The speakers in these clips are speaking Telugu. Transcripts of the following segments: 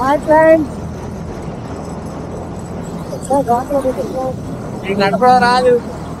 హాయ్ ఫ్రెండ్స్ నడపడం రాదు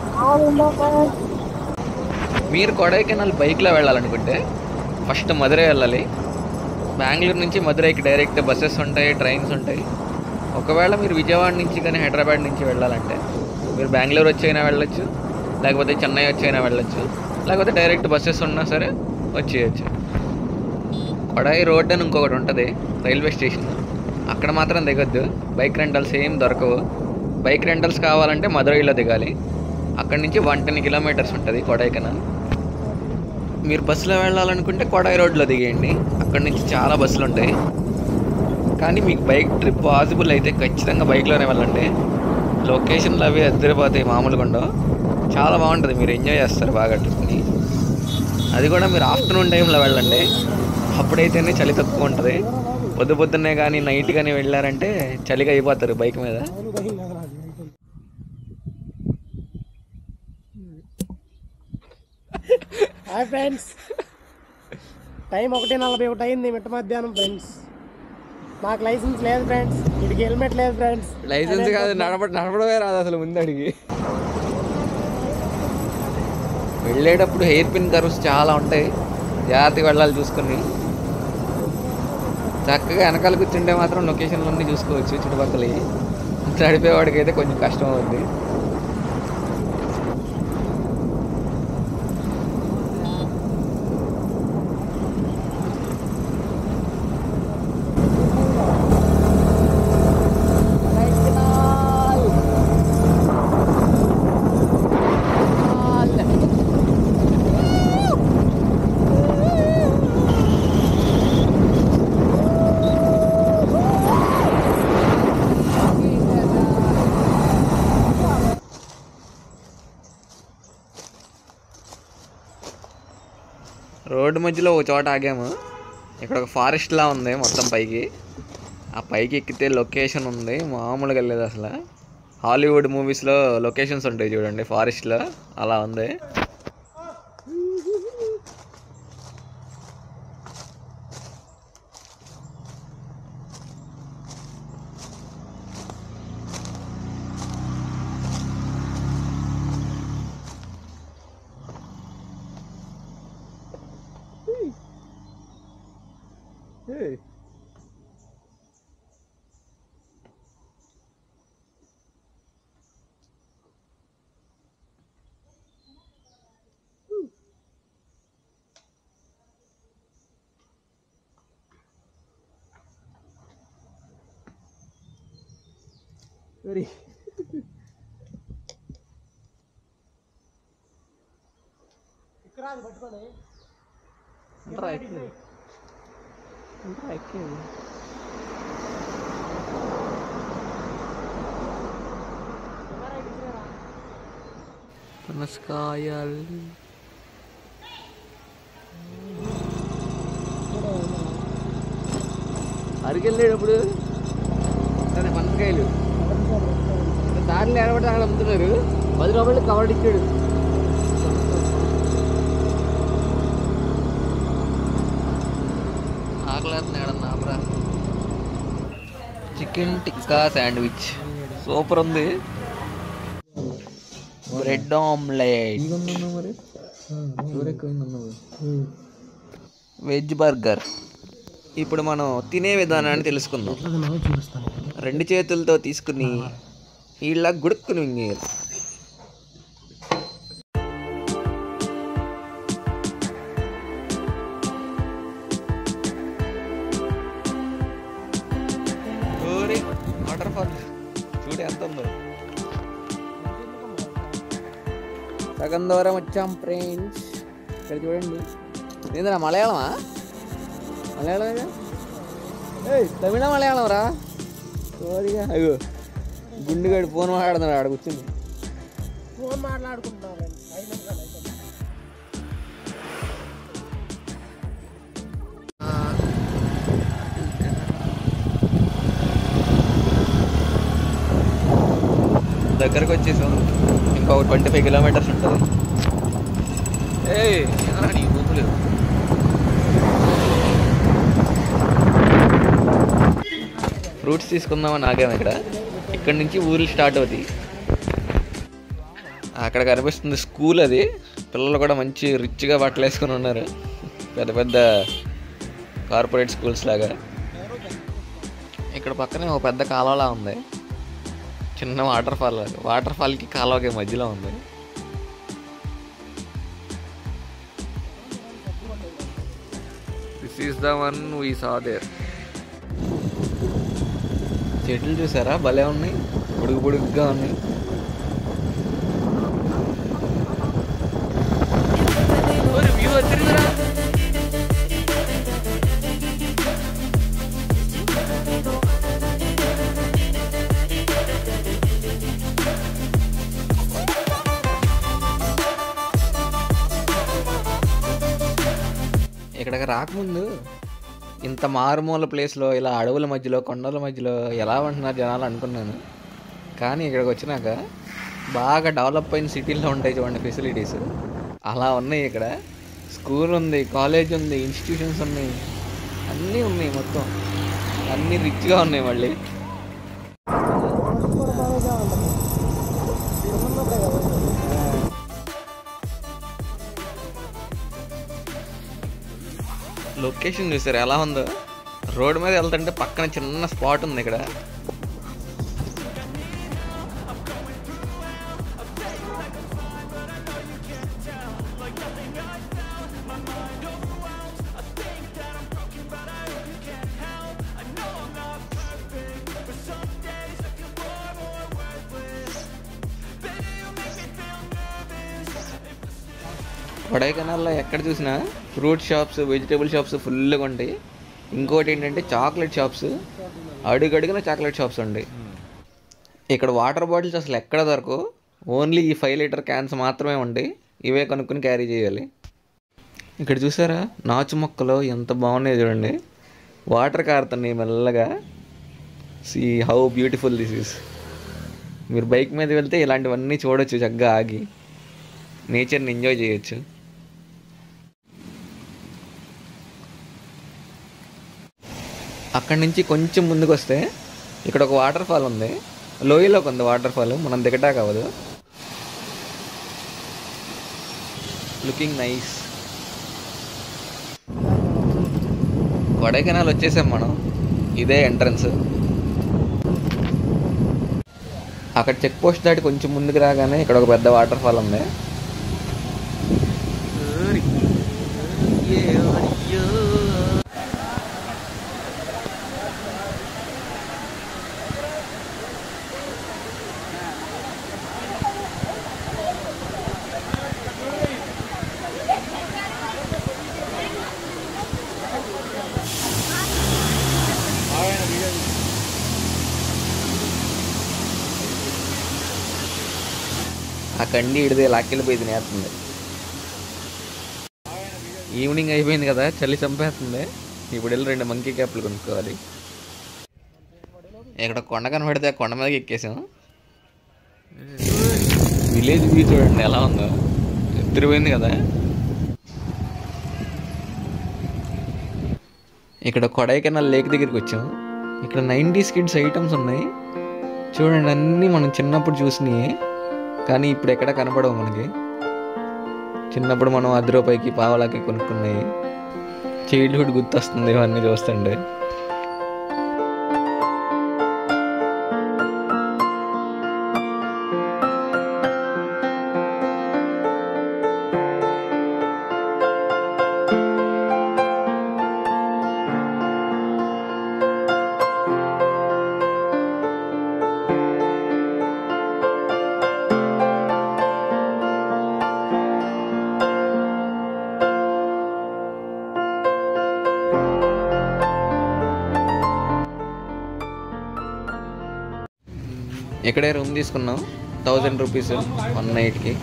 మీరు కొడైకెనాల్ బైక్లో వెళ్ళాలనుకుంటే ఫస్ట్ మధురై వెళ్ళాలి బెంగళూరు నుంచి మధురైకి డైరెక్ట్ బస్సెస్ ఉంటాయి ట్రైన్స్ ఉంటాయి ఒకవేళ మీరు విజయవాడ నుంచి కానీ హైదరాబాద్ నుంచి వెళ్ళాలంటే మీరు బెంగళూరు వచ్చి అయినా వెళ్ళొచ్చు లేకపోతే చెన్నై వచ్చి అయినా వెళ్ళొచ్చు లేకపోతే డైరెక్ట్ బస్సెస్ ఉన్నా సరే వచ్చేయచ్చు కొడాయి రోడ్ అని ఇంకొకటి ఉంటుంది రైల్వే స్టేషన్ అక్కడ మాత్రం దిగొద్దు బైక్ రెంటల్స్ ఏం దొరకవు బైక్ రెంటల్స్ కావాలంటే మధురైలో దిగాలి అక్కడి నుంచి వన్ టెన్ కిలోమీటర్స్ ఉంటుంది కొడైకెనాల్ మీరు బస్సులో వెళ్ళాలనుకుంటే కొడాయి రోడ్లో దిగేయండి అక్కడి నుంచి చాలా బస్సులు ఉంటాయి కానీ మీకు బైక్ ట్రిప్ పాసిబుల్ అయితే ఖచ్చితంగా బైక్లోనే వెళ్ళండి లొకేషన్లు అవి అద్దరిపోతాయి మామూలుగా ఉండవు చాలా బాగుంటుంది మీరు ఎంజాయ్ చేస్తారు బాగా ట్రిప్ని అది కూడా మీరు ఆఫ్టర్నూన్ టైంలో వెళ్ళండి అప్పుడైతేనే చలి తక్కువ ఉంటుంది పొద్దు పొద్దున్నే కానీ నైట్ కానీ వెళ్ళారంటే చలిగా అయిపోతారు బైక్ మీద హాయ్ ఫ్రెండ్స్ టైం ఒకటి నలభై ఒకటి అయింది మిట్ట మధ్యాహ్నం ఫ్రెండ్స్ మాకు లైసెన్స్ లేదు ఫ్రెండ్స్ వీడికి హెల్మెట్ లేదు ఫ్రెండ్స్ లైసెన్స్ కాదు నడప నడపడమే రాదు అసలు ముందు అడిగి వెళ్ళేటప్పుడు హెయిర్ పిన్ కర్వ్స్ చాలా ఉంటాయి జాగ్రత్తగా వెళ్ళాలి చూసుకుని చక్కగా వెనకాల కూర్చుంటే మాత్రం లొకేషన్లన్నీ చూసుకోవచ్చు చుట్టుపక్కల నడిపేవాడికి అయితే కొంచెం కష్టం అవుద్ది రోడ్డు మధ్యలో ఒక చోట ఆగాము ఇక్కడ ఒక ఫారెస్ట్ లా ఉంది మొత్తం పైకి ఆ పైకి ఎక్కితే లొకేషన్ ఉంది మామూలుగా లేదు అసలు హాలీవుడ్ మూవీస్లో లొకేషన్స్ ఉంటాయి చూడండి ఫారెస్ట్లో అలా ఉంది ఇక్కడ అది పట్టుకొని పనసకాయలు అరికెళ్ళేటప్పుడు అదే పనసకాయలు దారిలో ఎడబడి అక్కడ అమ్ముతున్నారు పది రూపాయలు కవర్ ఇచ్చాడు ఆకలేస్తున్నాడు చికెన్ టిక్కా శాండ్విచ్ సూపర్ ఉంది బ్రెడ్ ఆమ్లెట్ వెజ్ బర్గర్ ఇప్పుడు మనం తినే విధానాన్ని తెలుసుకుందాం చూపిస్తాను రెండు చేతులతో తీసుకుని ఇలా గుడుక్కుని మింగేయాలి వాటర్ ఫాల్ చూడు ఎంత ఉందో సగం దూరం వచ్చాం ఫ్రెండ్స్ ఇక్కడ చూడండి ఏంద్రా మలయాళమా మలయాళమేగా ఏయ్ తమిళ మలయాళం రా సారీగా అయ్యో గుండెగాడు ఫోన్ మాట్లాడుతున్నాడు ఆడ కూర్చుని ఫోన్ మాట్లాడుకుంటున్నాం ఫ్రెండ్స్ ఐదు నిమిషాలు అయిపోయింది. దగ్గరకు వచ్చేసాం ఇంకొక ట్వంటీ ఫైవ్ కిలోమీటర్స్ ఉంటుంది ఏయ్ ఏమన్నా నీ ఊపులు ఫ్రూట్స్ తీసుకుందామని ఆగాము ఇక్కడ ఇక్కడ నుంచి ఊర్లు స్టార్ట్ అవుతాయి అక్కడ కనిపిస్తుంది స్కూల్ అది పిల్లలు కూడా మంచి రిచ్గా బట్టలు వేసుకొని ఉన్నారు పెద్ద పెద్ద కార్పొరేట్ స్కూల్స్ లాగా ఇక్కడ పక్కనే ఒక పెద్ద కాలువలా ఉంది చిన్న వాటర్ ఫాల్ వాటర్ ఫాల్కి కాలువకి మధ్యలో ఉంది this is the one we saw there చెట్లు చూసారా భలే ఉన్నాయి పొడుగు పొడుగుగా ఉన్నాయి ఇక్కడికి రాకముందు ఇంత మారుమూల ప్లేస్లో ఇలా అడవుల మధ్యలో కొండల మధ్యలో ఎలా ఉంటున్నారు జనాలు అనుకున్నాను కానీ ఇక్కడికి వచ్చినాక బాగా డెవలప్ అయిన సిటీల్లో ఉంటాయి చూడండి ఫెసిలిటీస్ అలా ఉన్నాయి ఇక్కడ స్కూల్ ఉంది కాలేజ్ ఉంది ఇన్స్టిట్యూషన్స్ ఉన్నాయి అన్నీ ఉన్నాయి మొత్తం అన్నీ రిచ్గా ఉన్నాయి మళ్ళీ లొకేషన్ చూసారు ఎలా ఉందో రోడ్ మీద వెళ్తుంటే పక్కన చిన్న స్పాట్ ఉంది ఇక్కడ కొడైకెనాల్లో ఎక్కడ చూసినా ఫ్రూట్ షాప్స్ వెజిటేబుల్ షాప్స్ ఫుల్గా ఉంటాయి ఇంకోటి ఏంటంటే చాక్లెట్ షాప్స్ అడుగడుగున చాక్లెట్ షాప్స్ ఉంటాయి ఇక్కడ వాటర్ బాటిల్స్ అసలు ఎక్కడ దొరకవు ఓన్లీ ఈ ఫైవ్ లీటర్ క్యాన్స్ మాత్రమే ఉంటాయి ఇవే కొనుక్కొని క్యారీ చేయాలి ఇక్కడ చూసారా నాచు మొక్కలు ఎంత బాగున్నాయి చూడండి వాటర్ కారుతున్నాయి మెల్లగా see how beautiful this is మీరు బైక్ మీద వెళ్తే ఇలాంటివన్నీ చూడొచ్చు చక్కగా ఆగి నేచర్ని ఎంజాయ్ చేయొచ్చు అక్కడి నుంచి కొంచెం ముందుకు వస్తే ఇక్కడ ఒక వాటర్ ఫాల్ ఉంది లోయలోకి ఉంది వాటర్ ఫాల్ మనం దిగటాక అవ్వదు లుకింగ్ నైస్ కొడైకెనాల్ వచ్చేసాం మనం ఇదే ఎంట్రన్స్ అక్కడ చెక్ పోస్ట్ దాటి కొంచెం ముందుకు రాగానే ఇక్కడ ఒక పెద్ద వాటర్ ఫాల్ ఉంది ఆ కండి ఇడిదే లాక్కెళ్ళిపోయి తినేస్తుంది ఈవినింగ్ అయిపోయింది కదా చలి చంపేస్తుంది ఇప్పుడు వెళ్ళి రెండు మంకీ క్యాప్లు కొనుక్కోవాలి ఇక్కడ కొండ కనబడితే ఆ కొండ మీదకి ఎక్కేసాం విలేజ్ వ్యూ చూడండి ఎలా ఉందో ఎత్తిరిపోయింది కదా ఇక్కడ కొడైకెనాల్ లేక్ దగ్గరికి వచ్చాం ఇక్కడ నైంటీస్ కిడ్స్ ఐటమ్స్ ఉన్నాయి చూడండి అన్నీ మనం చిన్నప్పుడు చూసినాయి కానీ ఇప్పుడు ఎక్కడ కనపడవు మనకి చిన్నప్పుడు మనం అర్ధ రూపాయికి పావలాకి కొనుక్కున్నాయి చైల్డ్హుడ్ గుర్తొస్తుంది ఇవన్నీ చూస్తుంటే ఇక్కడే రూమ్ తీసుకున్నాం థౌజండ్ రూపీస్ వన్ నైట్కి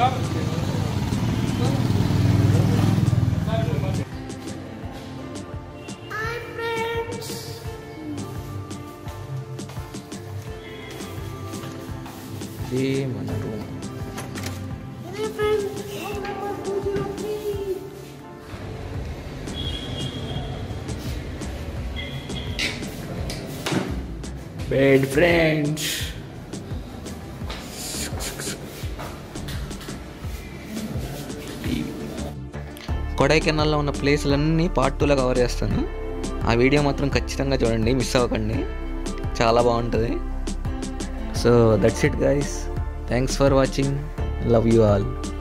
ఇది మన రూమ్ బెడ్ ఫ్రెండ్స్ కొడైకెనాల్లో ఉన్న ప్లేస్లన్నీ పార్ట్ టూలో కవర్ చేస్తాను ఆ వీడియో మాత్రం ఖచ్చితంగా చూడండి మిస్ అవ్వకండి చాలా బాగుంటుంది so that's it guys thanks for watching love you all